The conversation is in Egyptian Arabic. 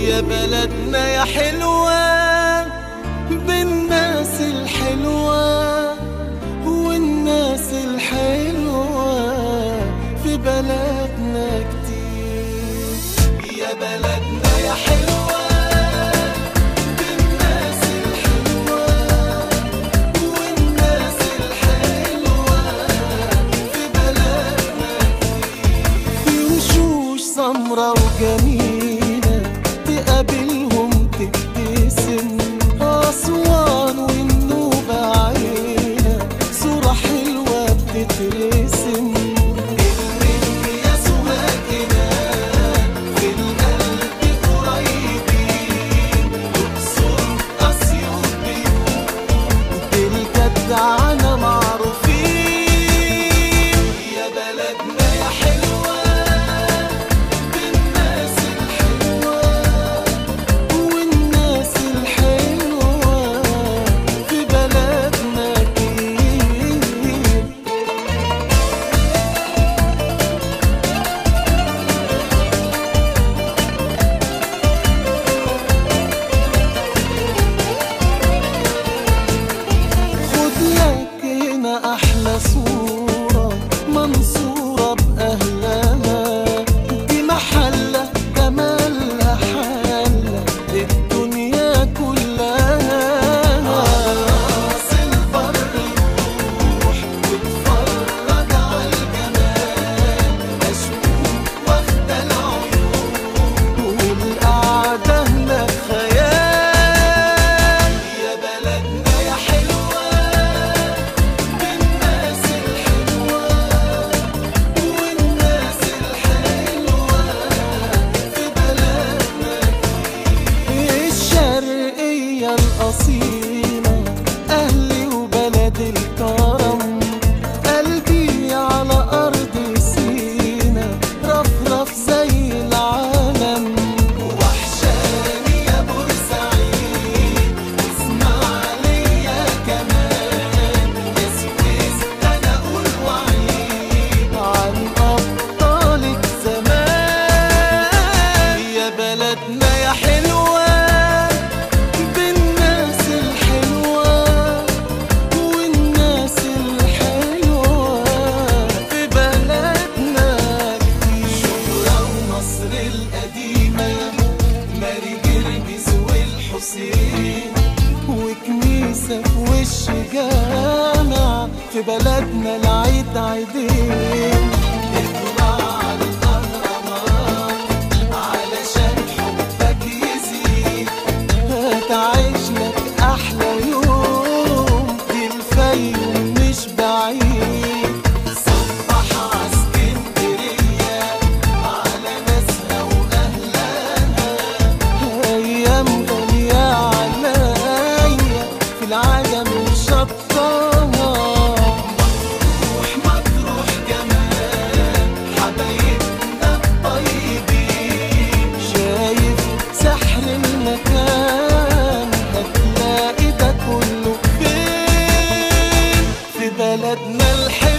يا بلدنا يا حلوة بالناس الحلوة والناس الحلوة في بلدنا كتير يا بلدنا يا حلوة بالناس الحلوة والناس الحلوة في بلدنا في وشوش سمرة وجميلة تقابلهم تبتسم أسوان والنوبة عيلة صورة حلوة بتترسم النجم يا سواقنا في القلب قريبين الأقصر أسيوط بيوت بالجدعنة معروفين يا بلدنا يا حلوة بالناس الحلوة والناس الحلوة في بلدنا كتير خد لك هنا احلى صورة منصورة باهلها دي محلة جمالها حالة الدنيا كلها راس البر روح واتفرج عالجمال اشوف واخدة العيون والقعدة هناك خيال يا بلدنا يا حلوة بالناس الحلوة والناس الحلوة في بلدنا الشرقية الأصيلة أهلي وبلد الكرم قلبي على أرض سينا رفرف زي العالم وحشاني يا بورسعيد اسماعيلية كمان يا سويس أنا أقول وعيد عن أبطالك زمان يا بلدنا يا حلوة بالناس الحلوة والناس الحلوة في بلدنا كتير شبرا ومصر القديمة ماري جرجس والحسين وكنيسة في وش جامع في بلدنا العيد عيدين اطلع على الأهرامات علشان حبك يزيد هتعيش لك احلى يوم دي الفيوم مش بعيد صبح عاسكندرية على ناسها واهلها ايام غالية عليا في العالم شطها مطروح مطروح جمال حبايبنا الطيبين شايف سحر المكان هتلاقي ده كله فين في بلدنا الحلوة